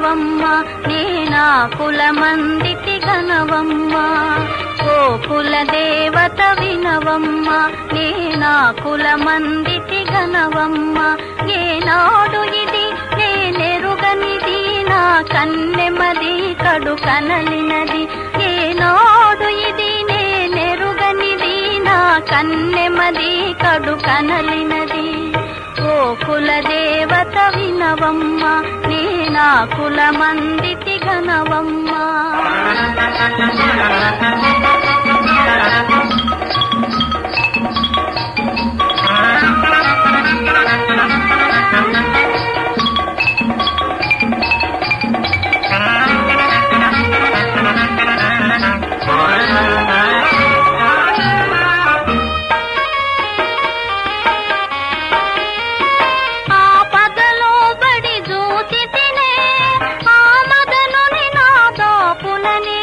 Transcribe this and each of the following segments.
గనవమ్మ నేనా కులమందితి గనవమ్మ ఓ కుల దేవత వినవమ్మ నేనా కులమందితి గనవమ్మ ఏనాడు ఇది నేనెరుగనిది నా కన్నెమది కడు కనలినది ఏనాడు ఇది నేనెరుగనిది నా కన్నెమది కడు కనలినది ఓ కుల దేవత వినవమ్మ నేనా కులమందితి గనవమ్మ ఆ పదలో బడి జూచి తినే ఆ మదనుని నా దోపుననే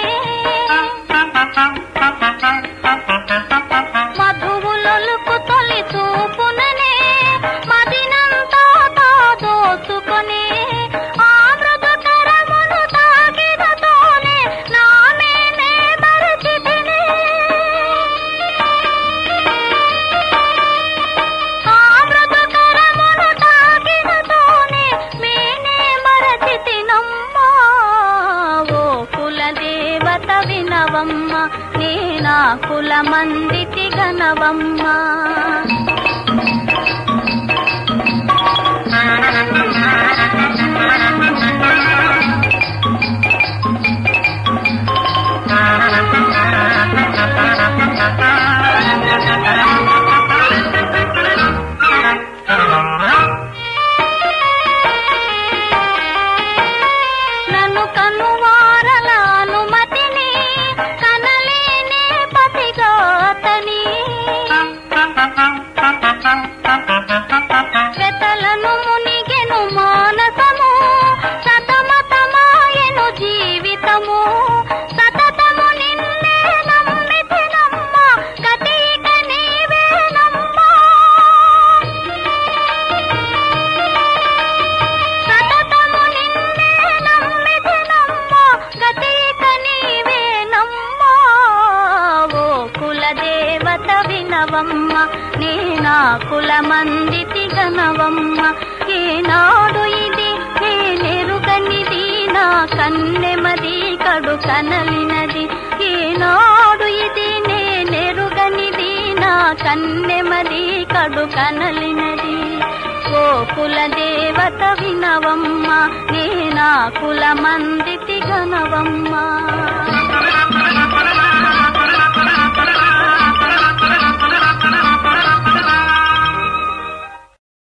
మధువులొలుకు తొలి చూపుననే మదినంతా తా దోచుకొనే ఆ మృదుకరమును తాకిదతోనే నామేనే మరచితినే ఆ మృదుకరమును తాకిదతోనే మేనే మరచితినమ్మా ఓ కుల దేవత వినవమ్మ నేనా కులమందితి గనవమ్మ నన్ను కనువారల అనుమతిని కనలేనే పతిగాతని వెతలను మునిగెను మానసము సతమతమాయెను జీవితము సతతము నిన్నే నమ్మితినమ్మ గతిక నీవేనమ్మా సతతము నిన్నే నమ్మితినమ్మ గతిక నీవేనమ్మా ఓ కుల దేవత వినవమ్మ నేనా కులమందితి గనవమ్మ ఏనాడు ఇది నేనెరుగనిది నా కన్నెమది కడు కనలినది ఏనాడు ఇది నేనెరుగనిది నా కన్నెమది కడు కనలినది ఓ కుల దేవత వినవమ్మ నేనా కులమందితి గనవమ్మ